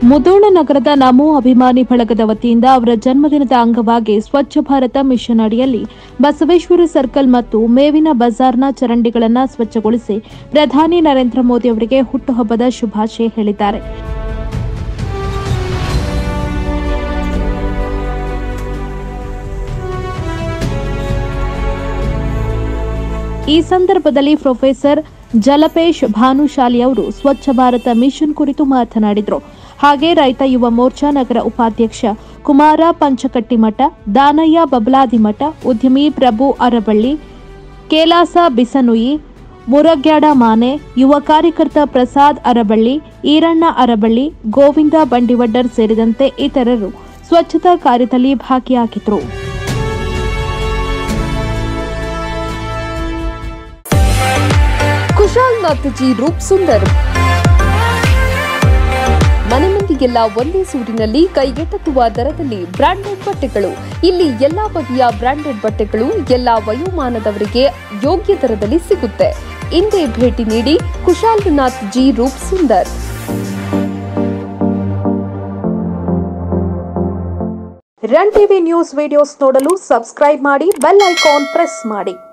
ಮುದೋಳ ನಗರದ ನಮೋ ಅಭಿಮಾನಿ ಬಳಗದ ವತಿಯಿಂದ ಅವರ ಜನ್ಮದಿನದ ಅಂಗವಾಗಿ ಸ್ವಚ್ಛ ಭಾರತ ಮಿಷನ್ ಅಡಿಯಲ್ಲಿ ಬಸವೇಶ್ವರ ಸರ್ಕಲ್ ಮತ್ತು ಮೇವಿನ ಬಜಾರ್ನ ಚರಂಡಿಗಳನ್ನು ಸ್ವಚ್ಛಗೊಳಿಸಿ ಪ್ರಧಾನಿ ನರೇಂದ್ರ ಮೋದಿ ಅವರಿಗೆ ಹುಟ್ಟುಹಬ್ಬದ ಶುಭಾಶಯ ಹೇಳಿದ್ದಾರೆ ಈ ಸಂದರ್ಭದಲ್ಲಿ ಪ್ರೊಫೆಸರ್ ಜಲಪೇಶ್ ಭಾನುಶಾಲಿ ಅವರು ಸ್ವಚ್ಛ ಭಾರತ ಮಿಷನ್ ಕುರಿತು ಮಾತನಾಡಿದರು ಹಾಗೆ ರೈತ ಯುವ ಮೋರ್ಚಾ ನಗರ ಉಪಾಧ್ಯಕ್ಷ ಕುಮಾರ ಪಂಚಕಟ್ಟಿಮಠ ದಾನಯ್ಯ ಬಬಲಾದಿಮಠ ಉದ್ಯಮಿ ಪ್ರಭು ಅರಬಳ್ಳಿ ಕೇಲಾಸ ಬಿಸನುಯಿ ಮುರಗ್ಯಾಡ ಮಾನೆ ಯುವ ಕಾರ್ಯಕರ್ತ ಪ್ರಸಾದ್ ಅರಬಳ್ಳಿ ಈರಣ್ಣ ಅರಬಳ್ಳಿ ಗೋವಿಂದ ಬಂಡಿವಡ್ಡರ್ ಸೇರಿದಂತೆ ಇತರರು ಸ್ವಚ್ಛತಾ ಕಾರ್ಯದಲ್ಲಿ ಭಾಗಿಯಾಗಿದ್ದರು ಕುಶಾಲ್ನಾಥ್ ಜಿ ರೂಪ್ ಸುಂದರ್ ಮನೆ ಮಂದಿಗೆಲ್ಲ ಒಂದೇ ಸೂರಿನಲ್ಲಿ ಕೈಗೆಟಕುವ ದರದಲ್ಲಿ ಬ್ರಾಂಡೆಡ್ ಬಟ್ಟೆಗಳು ಇಲ್ಲಿ ಎಲ್ಲಾ ಬಗೆಯ ಬ್ರಾಂಡೆಡ್ ಬಟ್ಟೆಗಳು ಎಲ್ಲಾ ವಯೋಮಾನದವರಿಗೆ ಯೋಗ್ಯ ದರದಲ್ಲಿ ಸಿಗುತ್ತೆ ಇಂದೇ ಭೇಟಿ ನೀಡಿ Kushalnath ji Roop Sundar run TV news videos ನೋಡಲು ಸಬ್ಸ್ಕ್ರೈಬ್ ಮಾಡಿ ಬೆಲ್ ಐಕಾನ್ ಪ್ರೆಸ್ ಮಾಡಿ